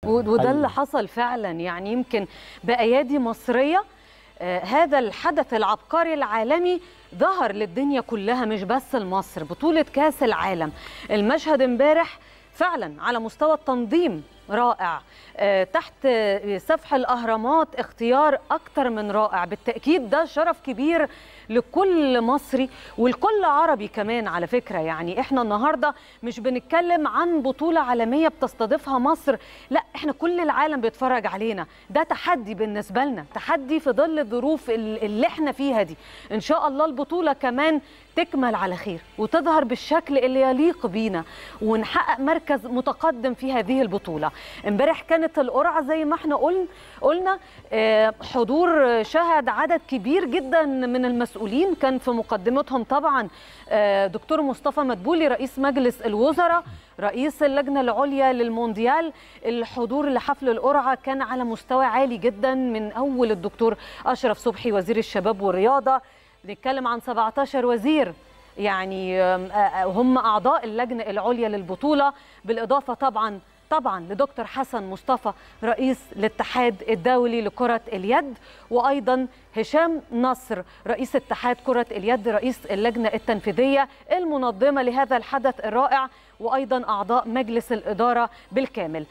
وده اللي حصل فعلا يعني يمكن بايادي مصريه آه هذا الحدث العبقري العالمي ظهر للدنيا كلها مش بس لمصر بطوله كاس العالم المشهد امبارح فعلا على مستوى التنظيم رائع آه تحت سفح الاهرامات اختيار اكتر من رائع بالتاكيد ده شرف كبير لكل مصري ولكل عربي كمان على فكره يعني احنا النهارده مش بنتكلم عن بطوله عالميه بتستضيفها مصر لا احنا كل العالم بيتفرج علينا ده تحدي بالنسبه لنا تحدي في ظل الظروف اللي احنا فيها دي ان شاء الله البطوله كمان تكمل على خير وتظهر بالشكل اللي يليق بينا ونحقق مركز متقدم في هذه البطوله امبارح كانت القرعه زي ما احنا قلنا قلنا حضور شهد عدد كبير جدا من المسؤولين كان في مقدمتهم طبعا دكتور مصطفى مدبولي رئيس مجلس الوزراء رئيس اللجنه العليا للمونديال الحضور لحفل القرعه كان على مستوى عالي جدا من اول الدكتور اشرف صبحي وزير الشباب والرياضه بنتكلم عن 17 وزير يعني هم اعضاء اللجنه العليا للبطوله بالاضافه طبعا طبعا لدكتور حسن مصطفى رئيس الاتحاد الدولي لكرة اليد وأيضا هشام نصر رئيس اتحاد كرة اليد رئيس اللجنة التنفيذية المنظمة لهذا الحدث الرائع وأيضا أعضاء مجلس الإدارة بالكامل